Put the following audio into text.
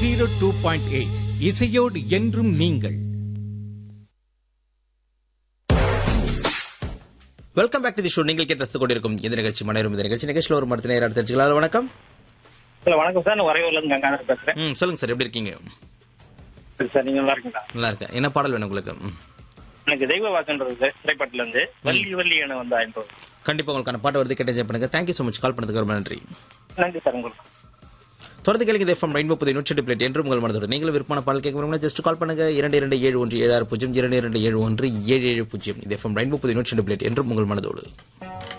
Zero two point eight இசையோடு என்றும் நீங்கள் welcome back to the show நீங்கள் கேட்டு ரசித்துக் கொண்டிருக்கும் இந்த நிகழ்ச்சி மனைவரும் இந்த நிகழ்ச்சி நிகழ்ச்சியில் ஒரு மருத்துவ நேரம் தெரிஞ்சுக்கலாம் வணக்கம் சார் வணக்கம் சார் நான் வரையூர்ல இருந்து கங்காதர் பேசுறேன் ம் சொல்லுங்க சார் எப்படி இருக்கீங்க சரி சார் நீங்க நல்லா இருக்கீங்களா நல்லா இருக்கேன் என்ன பாடல் வேணும் உங்களுக்கு ம். எனக்கு தெய்வ வாக்குன்றது சார் திரைப்படத்துல இருந்து வள்ளி வள்ளி என வந்த என்பது கண்டிப்பா உங்களுக்கான பாட்டு வருது கேட்டு enjoy பண்ணுங்க தேங்க்யூ ஸோ மச் கால் பண்ணதுக்கு ரொம்ப நன்றி நன்றி சார் உங்களுக்கு தொடர்ந்து கேளுங்க எஃப்எம் ரெயின்போ புதிய நூற்றி எட்டு பிளேட் என்று உங்கள் மனதோடு நீங்களும் விருப்பமான பாடல் கேட்க விரும்பினா ஜஸ்ட் கால் பண்ணுங்க இரண்டு இரண்டு ஏழு ஒன்று ஏழு ஆறு பூஜ்ஜியம் இரண்டு இரண்டு ஏழு ஒன்று ஏழு ஏழு பூஜ்ஜியம் இது எஃப்எம் ரெயின்போ புதிய நூற்றி எட்டு பிளேட் என்றும் உங்கள் மனதோடு